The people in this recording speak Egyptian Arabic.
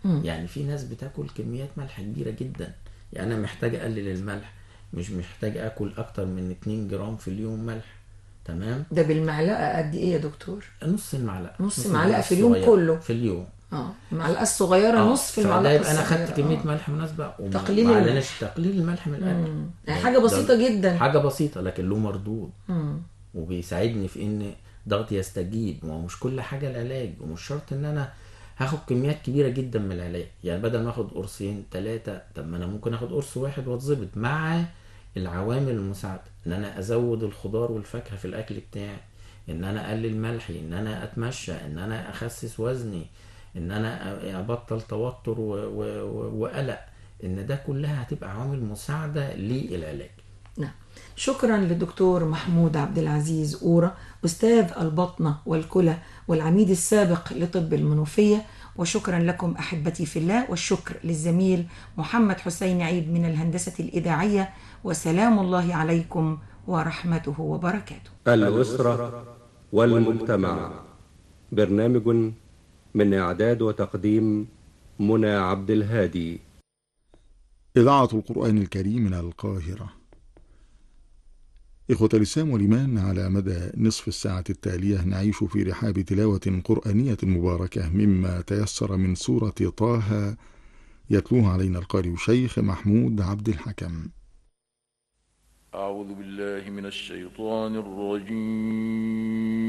مم. يعني في ناس بتاكل كميات ملح كبيره جدا يعني انا محتاج اقلل الملح مش محتاج اكل اكتر من 2 جرام في اليوم ملح تمام ده بالمعلقه قد ايه يا دكتور نص المعلقه نص معلقة في اليوم الصغيرة كله. في اليوم اه المعلقه الصغيره آه، نص في فده المعلقه يبقى انا الصغيرة. خدت كميه آه. ملح مناسبه وما- تقليل ما الملح. عليناش تقليل الملح من الاكل مم. ده- يعني حاجة بسيطة ده جدا. حاجه بسيطه لكن له مردود مم. وبيساعدني في ان ضغطي يستجيب ما هو مش كل حاجه العلاج ومش شرط ان انا هاخد كميات كبيره جدا من العلاج يعني بدل ما اخد قرصين ثلاثه طب ما انا ممكن اخد قرص واحد واتظبط مع العوامل المساعده ان انا ازود الخضار والفاكهه في الاكل بتاعي ان انا اقلل ملحي ان انا اتمشى ان انا اخسس وزني ان انا ابطل توتر و- و- و- وقلق ان ده كلها هتبقى عوامل مساعده للعلاج نعم شكرا للدكتور محمود عبد العزيز أورا أستاذ البطنة والكلى والعميد السابق لطب المنوفية وشكرا لكم أحبتي في الله والشكر للزميل محمد حسين عيد من الهندسة الإذاعية وسلام الله عليكم ورحمته وبركاته الأسرة والمجتمع برنامج من إعداد وتقديم منى عبد الهادي إذاعة القرآن الكريم من القاهرة إخوة الإسلام والإيمان على مدى نصف الساعة التالية نعيش في رحاب تلاوة قرآنية مباركة مما تيسر من سورة طه يتلوها علينا القارئ الشيخ محمود عبد الحكم أعوذ بالله من الشيطان الرجيم